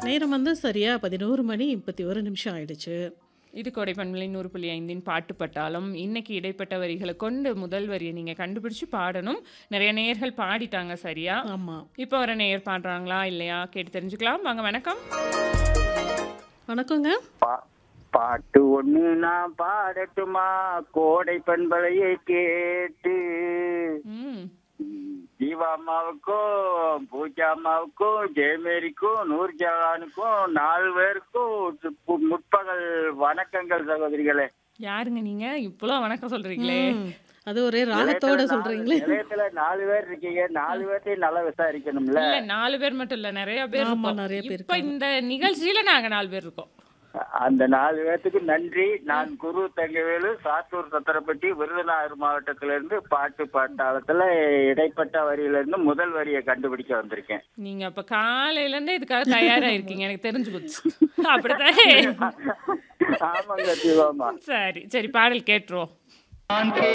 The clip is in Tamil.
நேரம் வந்து சரியா 11 மணி 31 நிமிஷம் ஆயிடுச்சு. இது கோடை பண்பலை 100.5 பாட்டு பட்டாளம். இன்னைக்கு இடைப்பட்ட வரிகள கொண்டு முதல் வரிய நீங்க கண்டுபிடிச்சு பாடணும். நிறைய நேயர்கள் பாடிட்டாங்க சரியா? ஆமா. இப்போ வர நேயர் பாடுறாங்களா இல்லையா? கேட்டு தெரிஞ்சுக்கலாம். வாங்க வணக்கம். வணக்கங்க. பா- பாட்டு ஒண்ணு நான் பாடட்டுமா கோடை பண்பலையை கேட்டு ம். ம், ஜீவா அம்மாவுக்கும் பூஜா அம்மாவுக்கும் ஜெயமேரிக்கும் நூர்ஜஹானுக்கும் நாலு பேருக்கும் சு- முற்பகல் வணக்கங்கள் சகோதரிகளே யாருங்க நீங்க? இவ்வளோ வணக்கம் சொல்றீங்களே. ம். அது ஒரே ராகத்தோட நிலையத்துல சொல்றீங்களே. நாலு- நிலையத்துல நாலு பேர் இருக்கீங்க நாலு பேர்த்தையும் நல்லா விசாரிக்கணும்ல இல்ல நாலு பேர் மட்டும் இல்ல நிறைய பேர் ஆமா, இருக்கோம். நிறைய பேர் இப்ப இந்த நிகழ்ச்சியில நாங்க நாலு பேர் இருக்கோம். அந்த நாலு பேர்த்துக்கு நன்றி நான் குரு தங்கவேலு சாத்தூர் சத்திரப்பட்டி விருதுநகர் மாவட்டத்தில இருந்து பாட்டு பாட்டாளத்துல இடைப்பட்ட வரியில இருந்து முதல் வரியை கண்டுபிடிக்க வந்திருக்கேன் நீங்க அப்ப காலையில இருந்தே இதுக்காக தயாரா இருக்கீங்க எனக்கு தெரிஞ்சு போச்சு. அப்படித்தானே? ஆமாங்க சிவாமா சரி சரி பாடல் கேட்டுருவோம். நான்